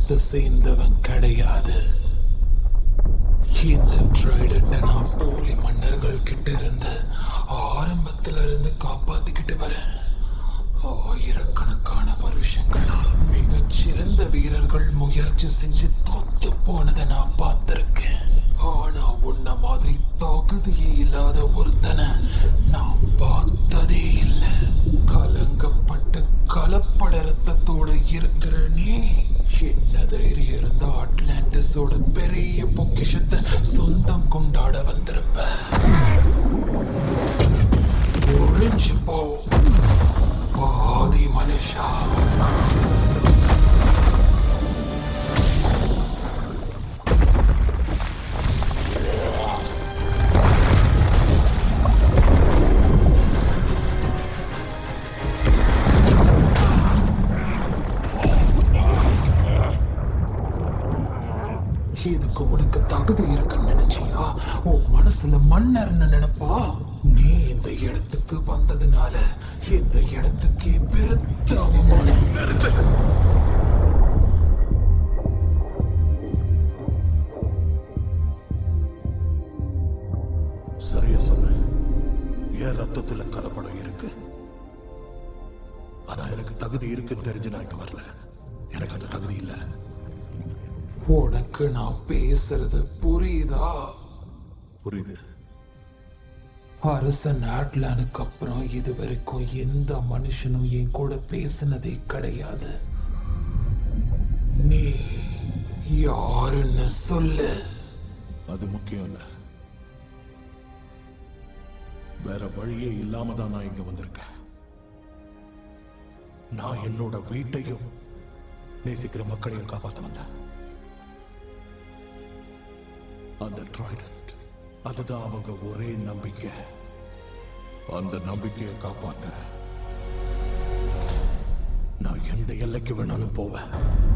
இனத்தை சேர்ந்தவன் கிடையாது இந்த ட்ரைடண்ட நான் போலி மன்னர்கள் கிட்ட இருந்து ஆரம்பத்துல இருந்து காப்பாத்திக்கிட்டு வரேன் ஆயிரக்கணக்கான வருஷங்களா மிகச் சிறந்த வீரர்கள் முயற்சி செஞ்சு தோத்து போனதை நான் பார்த்திருக்கேன் ஆனா உன்ன மாதிரி தகுதியே இல்லாத ஒருத்தனை நான் பார்த்ததே இல்லை கலங்கப்பட்ட கலப்பட ரத்தத்தோட இருக்கிற நீ என்ன தைரியம் இருந்த அட்லாண்டிஸோட பெரிய பொக்கிஷத்தை சொந்தம் கொண்டாட வந்திருப்ப ஒழிஞ்சு போ பாதி மனுஷா இதுக்கு உனக்கு தகுதி இருக்குன்னு நினைச்சியா உன் மனசுல மன்னர்னு நினைப்பா நீ இந்த இடத்துக்கு வந்ததுனால இந்த இடத்துக்கே பெருத்த அவமானம் நிறுத்து சரியா சொன்ன என் ரத்தத்துல கலப்படம் இருக்கு ஆனா எனக்கு தகுதி இருக்குன்னு தெரிஞ்சு நான் இங்க வரல எனக்கு அந்த தகுதி இல்ல உனக்கு நான் பேசுறது புரியுதா புரியுது அரசன் ஆட்லானுக்கு அப்புறம் இது வரைக்கும் எந்த மனுஷனும் என் கூட பேசினதே கிடையாது நீ யாருன்னு சொல்லு அது முக்கியம் இல்ல வேற வழியே இல்லாம தான் நான் இங்க வந்திருக்கேன் நான் என்னோட வீட்டையும் நேசிக்கிற மக்களையும் காப்பாத்த வந்தேன் அந்த ட்ரைடன்ட் அதுதான் அவங்க ஒரே நம்பிக்கை அந்த நம்பிக்கையை காப்பாத்த நான் எந்த எல்லைக்கு வேணாலும் போவேன்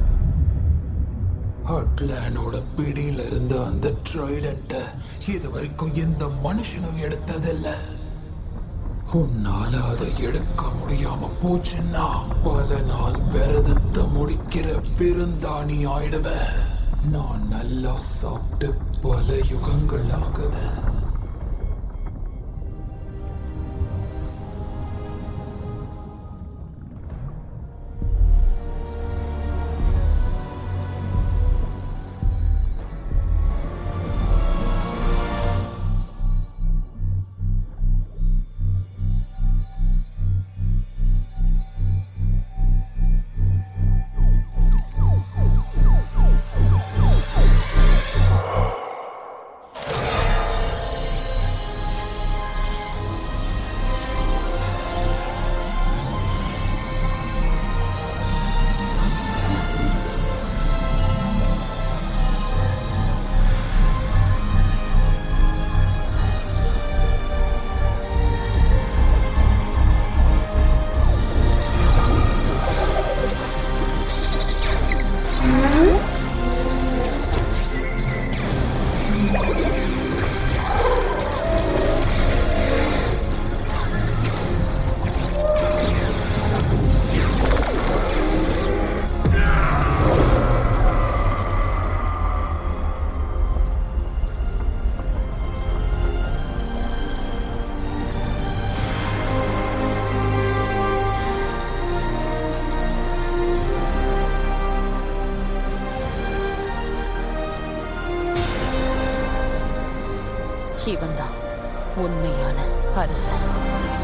அட்லானோட பிடியில இருந்த அந்த ட்ரைடண்ட இது வரைக்கும் எந்த மனுஷனும் எடுத்ததில்ல உன்னால அதை எடுக்க முடியாம போச்சுன்னா பல நாள் விரதத்தை முடிக்கிற பெருந்தாணி ஆயிடுவ நான் நல்லா சாப்பிட்டு பல யுகங்கள் ஆகுது இவன்தான் உண்மையான அரசன்